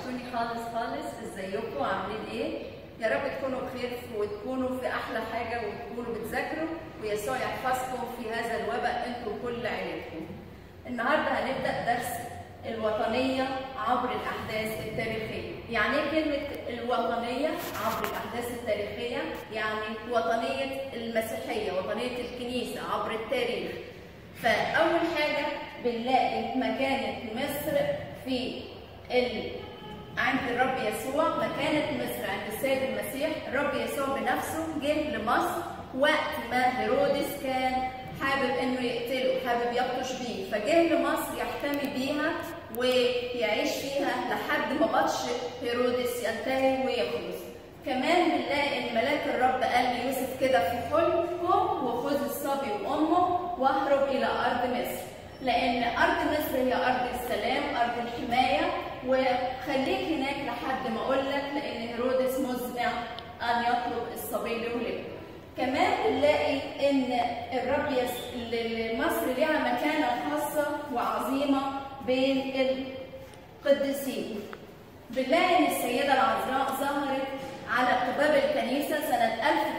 وحشتوني خالص خالص ازيكم عاملين ايه يا رب تكونوا بخير وتكونوا في احلى حاجه وتكونوا بتذاكروا ويسوع يحفظكم في هذا الوباء انتم وكل عيلتكم النهارده هنبدا درس الوطنيه عبر الاحداث التاريخيه يعني ايه كلمه الوطنيه عبر الاحداث التاريخيه يعني وطنيه المسيحيه وطنيه الكنيسه عبر التاريخ فاول حاجه بنلاقي مكانه مصر في ال... عند الرب يسوع مكانة مصر عند السيد المسيح الرب يسوع بنفسه جه لمصر وقت ما هيرودس كان حابب انه يقتله حابب يبطش بيه فجه لمصر يحتمي بيها ويعيش فيها لحد ما بطش هيرودس ينتهي ويخلص كمان بنلاقي ان ملاك الرب قال ليوسف كده في حلم قم وخذ الصبي وامه واهرب الى ارض مصر لان ارض مصر هي ارض السلام ارض الحمايه وخليك هناك لحد ما اقول لك لان هيرودس مزمع ان يطلب الصبي لولده كمان بنلاقي ان الرب يس... مصر ليها مكانه خاصه وعظيمه بين القديسين بنلاقي ان السيده العذراء ظهرت على قباب الكنيسه سنه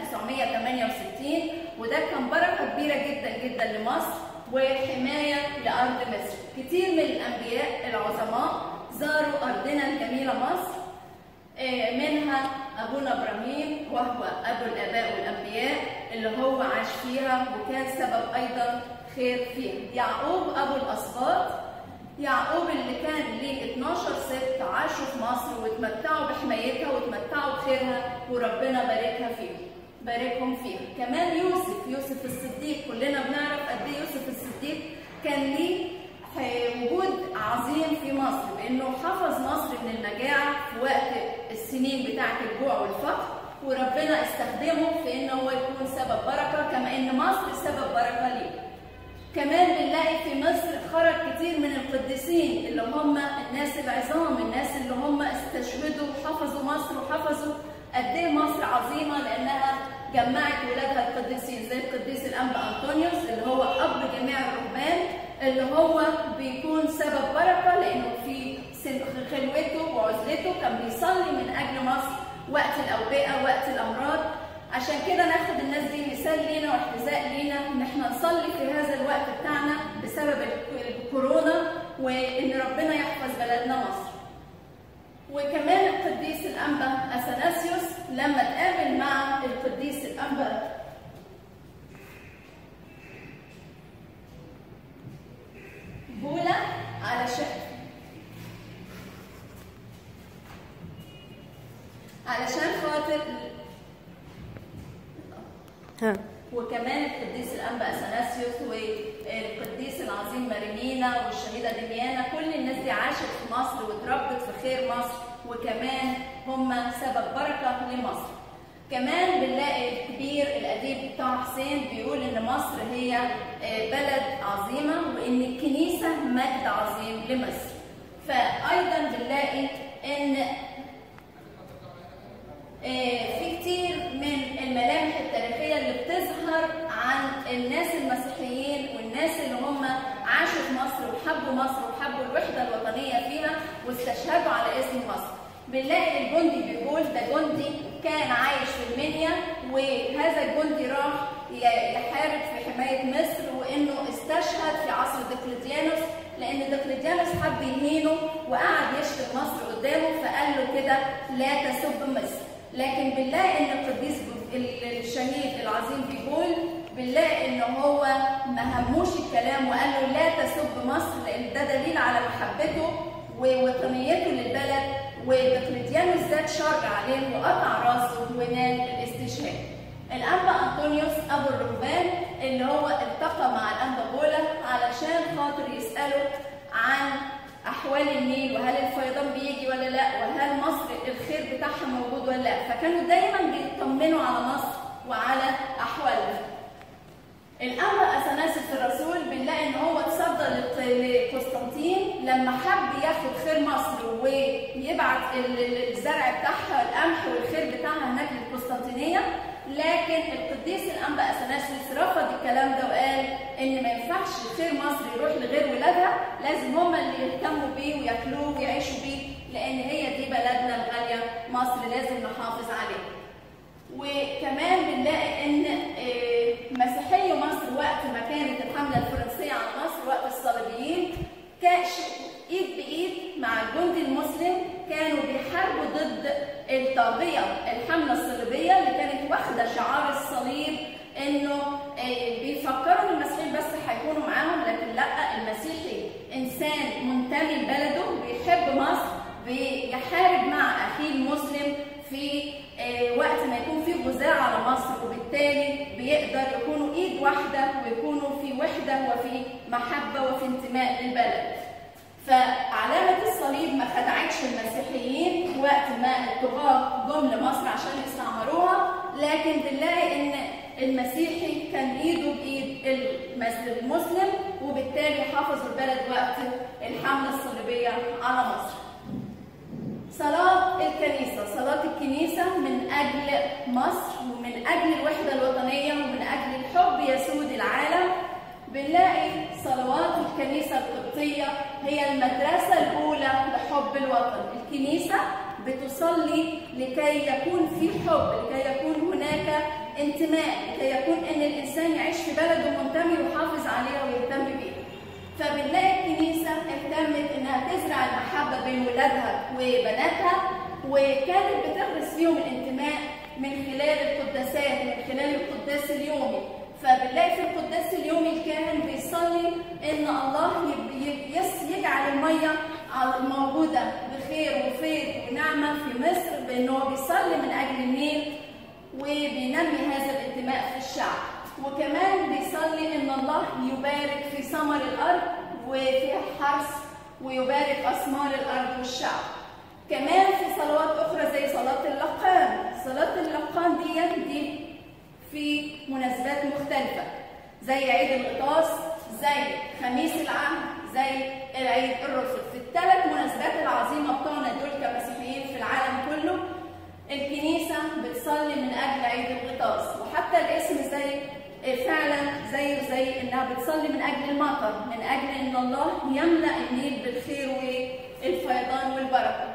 1968 وده كان بركه كبيره جدا جدا لمصر وحمايه لارض مصر كتير من الانبياء العظماء زاروا ارضنا الجميله مصر منها ابونا ابراهيم وهو ابو الاباء والانبياء اللي هو عاش فيها وكان سبب ايضا خير فيها يعقوب ابو الاسباط يعقوب اللي كان ليه 12 ست عاشوا في مصر واتمتعوا بحمايتها واتمتعوا بخيرها وربنا باركها فيهم باركهم فيها كمان يوسف يوسف الصديق كلنا بنعرف قد ايه يوسف الصديق كان ليه وجود عظيم في مصر بانه حفظ مصر من المجاعه في وقت السنين بتاعه الجوع والفقر وربنا استخدمه في انه هو يكون سبب بركه كما ان مصر سبب بركه ليه. كمان بنلاقي في مصر خرج كتير من القديسين اللي هم الناس العظام الناس اللي هم استشهدوا وحفظوا مصر وحفظوا قد ايه مصر عظيمه لانها جمعت ولادها القديسين زي القديس الانبا انطونيوس اللي هو اب جميع الرهبان اللي هو بيكون سبب بركه لانه في خلوته وعزلته كان بيصلي من اجل مصر وقت الاوبئه وقت الامراض عشان كده ناخد الناس دي مثال لينا واحتذاء لينا ان احنا نصلي في هذا الوقت بتاعنا بسبب الكورونا وان ربنا يحفظ بلدنا مصر. وكمان القديس الانبا اثناسيوس لما اتقابل مع القديس الانبا بولا علشان علشان خاطر ها وكمان القديس الانبا اثناسيوس والقديس العظيم مارينينا والشهيده دميانا كل الناس دي عاشت في مصر واتربت في خير مصر وكمان هم سبب بركه لمصر. كمان بنلاقي الكبير الاديب طه حسين بيقول ان مصر هي بلد عظيمه وان الكنيسه مجد عظيم لمصر. فايضا بنلاقي ان في كتير من الملامح التاريخيه اللي بتظهر عن الناس المسيحيين والناس اللي هم عاشوا في مصر وحبوا مصر وحبوا الوحده الوطنيه فيها واستشهدوا على اسم مصر. بنلاقي الجندي بيقول ده جندي كان عايش في المنيا وهذا الجندي راح يحارب في حمايه مصر وانه استشهد في عصر دقلديانوس لان دقلديانوس حب يهينه وقعد يشتم مصر قدامه فقال له كده لا تسب مصر. لكن بنلاقي ان القديس الشهيد العظيم بيقول بنلاقي ان هو ما هموش الكلام وقال له لا تسب مصر لان ده دليل على محبته ووطنيته للبلد ودقلديانوس زاد شر عليه وقطع راسه ونال الاستشهاد. الانبا انطونيوس ابو الرهبان اللي هو التقى مع الانبا بولا علشان خاطر يساله عن احوال النيل وهل الفيضان بيجي ولا لا وهل مصر الخير بتاعها موجود ولا لا فكانوا دايما بيطمنوا على مصر وعلى احوالها الانبا اثناسيوس الرسول بنلاقي ان هو اتصدى لقسطنطين لما حب ياخد خير مصر ويبعت الزرع بتاعها القمح والخير بتاعها هناك للقسطنطينيه لكن القديس الانبا اثناسيوس رفض الكلام ده وقال ان ما ينفعش خير مصر يروح لغير ولادها لازم هم اللي يهتموا بيه وياكلوه ويعيشوا بيه لان هي دي مصر لازم نحافظ عليه وكمان بنلاقي ان آه، مسيحي مصر وقت ما كانت الحمله الفرنسيه على مصر وقت الصليبيين كان ش- ايد بايد مع الجندي المسلم كانوا بيحاربوا ضد الطاغيه الحمله الصليبيه اللي كانت واخده شعار الصليب انه آه، بيفكروا ان المسيحيين بس هيكونوا معاهم لكن لا المسيحي انسان منتمي لبلده بيحب مصر بيحارب مع اخيه المسلم في آه، وقت ما يكون في غزاة على مصر وبالتالي بيقدر يكونوا ايد واحده ويكونوا في وحده وفي محبه وفي انتماء للبلد. فعلامة الصليب ما خدعتش المسيحيين وقت ما الطغاة جم لمصر عشان يستعمروها لكن بنلاقي ان المسيحي كان ايده بايد المس- المسلم وبالتالي حافظوا البلد وقت الحملة الصليبية على مصر. صلاة الكنيسة، صلاة الكنيسة من أجل مصر ومن أجل الوحدة الوطنية ومن أجل الحب يسود العالم بنلاقي صلوات الكنيسة القبطية هي المدرسة الأولى لحب الوطن، الكنيسة بتصلي لكي يكون في حب، لكي يكون هناك انتماء، لكي يكون إن الإنسان يعيش في بلده منتمي ويحافظ عليها ويهتم بيها. فبنلاقي الكنيسة اهتمت إنها تزرع المحبة بين ولادها وبناتها وكانت بتغرس فيهم الانتماء من خلال القداسات من خلال القداس اليومي فبنلاقي في القداس اليومي الكاهن بيصلي ان الله يب- يب- يس- يجعل الميه على- موجوده بخير وفيض ونعمه في مصر بانه هو بيصلي من اجل النيل وبينمي هذا الانتماء في الشعب وكمان بيصلي ان الله يبارك في ثمر الارض وفي الحرث ويبارك اثمار الارض والشعب كمان في صلوات اخرى زي صلاه اللقان صلاه اللقان دي دي في مناسبات مختلفه زي عيد الغطاس زي خميس العهد زي العيد الرسل في الثلاث مناسبات العظيمه بتوعنا دول كمسيحيين في العالم كله الكنيسة بتصلي من أجل عيد الغطاس وحتى الاسم زي فعلا زيه زي إنها بتصلي من أجل المطر من أجل إن الله يملأ النيل بالخير والفيضان والبركة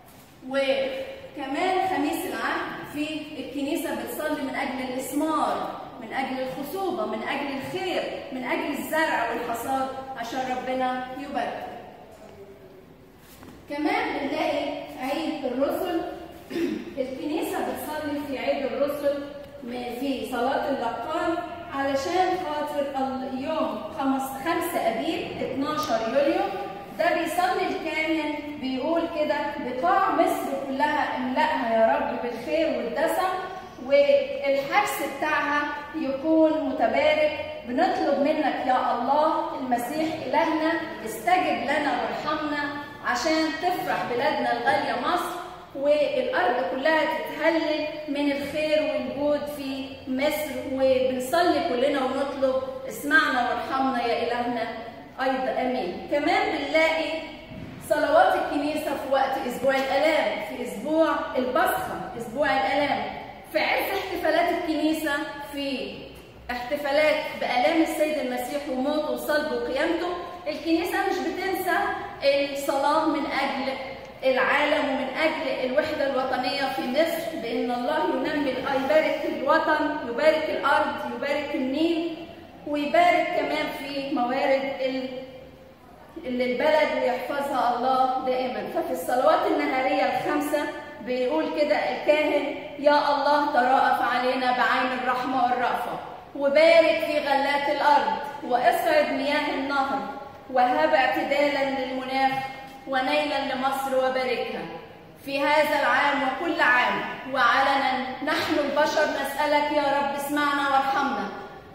وكمان خميس العهد في الكنيسة بتصلي من أجل الإثمار من أجل الخصوبة من أجل الخير من أجل الزرع والحصاد عشان ربنا يبارك كمان بنلاقي عيد الرسل الكنيسة بتصلي في عيد الرسل م- في صلاة اللقان علشان خاطر اليوم 5 أبيب 12 يوليو ده بيصلي الكاهن بيقول كده بقاع مصر كلها املأها يا رب بالخير والدسم والحبس بتاعها يكون متبارك بنطلب منك يا الله المسيح إلهنا استجب لنا وارحمنا عشان تفرح بلادنا الغالية مصر والارض كلها تتهلل من الخير والجود في مصر وبنصلي كلنا ونطلب اسمعنا وارحمنا يا الهنا ايضا امين كمان بنلاقي صلوات الكنيسه في وقت اسبوع الالام في اسبوع البصخه اسبوع الالام في عز احتفالات الكنيسه في احتفالات بآلام السيد المسيح وموته وصلبه وقيامته الكنيسة مش بتنسى الصلاة من أجل العالم ومن أجل الوحدة الوطنية في مصر بأن الله ينمي يبارك الوطن يبارك الأرض يبارك النيل ويبارك كمان في موارد ال- اللي البلد ويحفظها الله دائما ففي الصلوات النهارية الخمسة بيقول كده الكاهن يا الله تراءف علينا بعين الرحمة والرأفة وبارك في غلات الأرض واسعد مياه النهر وهب اعتدالا للمناخ ونيلا لمصر وباركها في هذا العام وكل عام وعلنا نحن البشر نسألك يا رب اسمعنا وارحمنا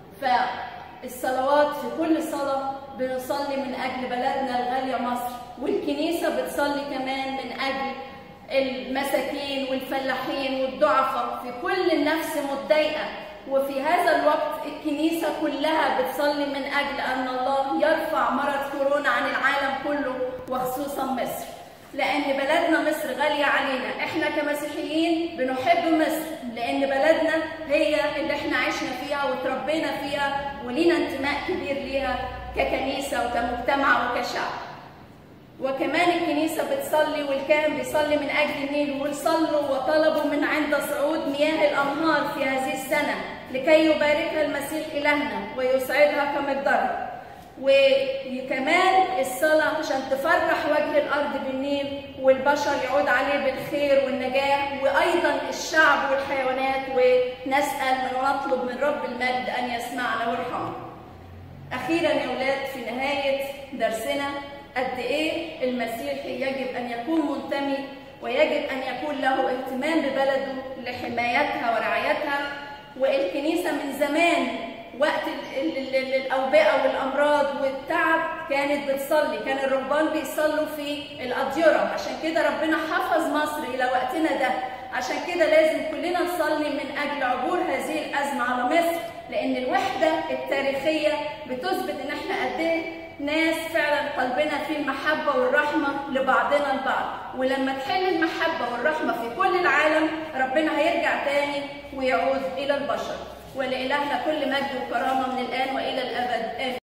فالصلوات في كل صلاة بنصلي من أجل بلدنا الغالية مصر والكنيسة بتصلي كمان من أجل المساكين والفلاحين والضعفاء في كل النفس متضايقة وفي هذا الوقت الكنيسة كلها بتصلي من أجل أن الله يرفع مرض كورونا عن العالم كله وخصوصا مصر لأن بلدنا مصر غالية علينا إحنا كمسيحيين بنحب مصر لأن بلدنا هي اللي إحنا عشنا فيها وتربينا فيها ولينا انتماء كبير ليها ككنيسة وكمجتمع وكشعب وكمان الكنيسة بتصلي والكاهن بيصلي من أجل النيل وصلوا وطلبوا من عند صعود مياه الأنهار في هذه السنة لكي يباركها المسيح إلهنا ويسعدها كمقدارها وكمان الصلاة عشان تفرح وجه الأرض بالنيل والبشر يعود عليه بالخير والنجاح وأيضا الشعب والحيوانات ونسأل ونطلب من رب المجد أن يسمعنا ويرحمنا. أخيرا يا أولاد في نهاية درسنا قد إيه المسيحي يجب أن يكون منتمي ويجب أن يكون له اهتمام ببلده لحمايتها ورعايتها والكنيسة من زمان وقت الأوبئة والأمراض والتعب كانت بتصلي كان الرهبان بيصلوا في الأديرة عشان كده ربنا حفظ مصر إلى وقتنا ده عشان كده لازم كلنا نصلي من أجل عبور هذه الأزمة على مصر لأن الوحدة التاريخية بتثبت إن إحنا قد إيه ناس فعلا قلبنا فيه المحبة والرحمة لبعضنا البعض ولما تحل المحبة والرحمة في كل العالم ربنا هيرجع تاني ويعود إلى البشر ولإلهنا كل مجد وكرامة من الآن وإلى الأبد آمين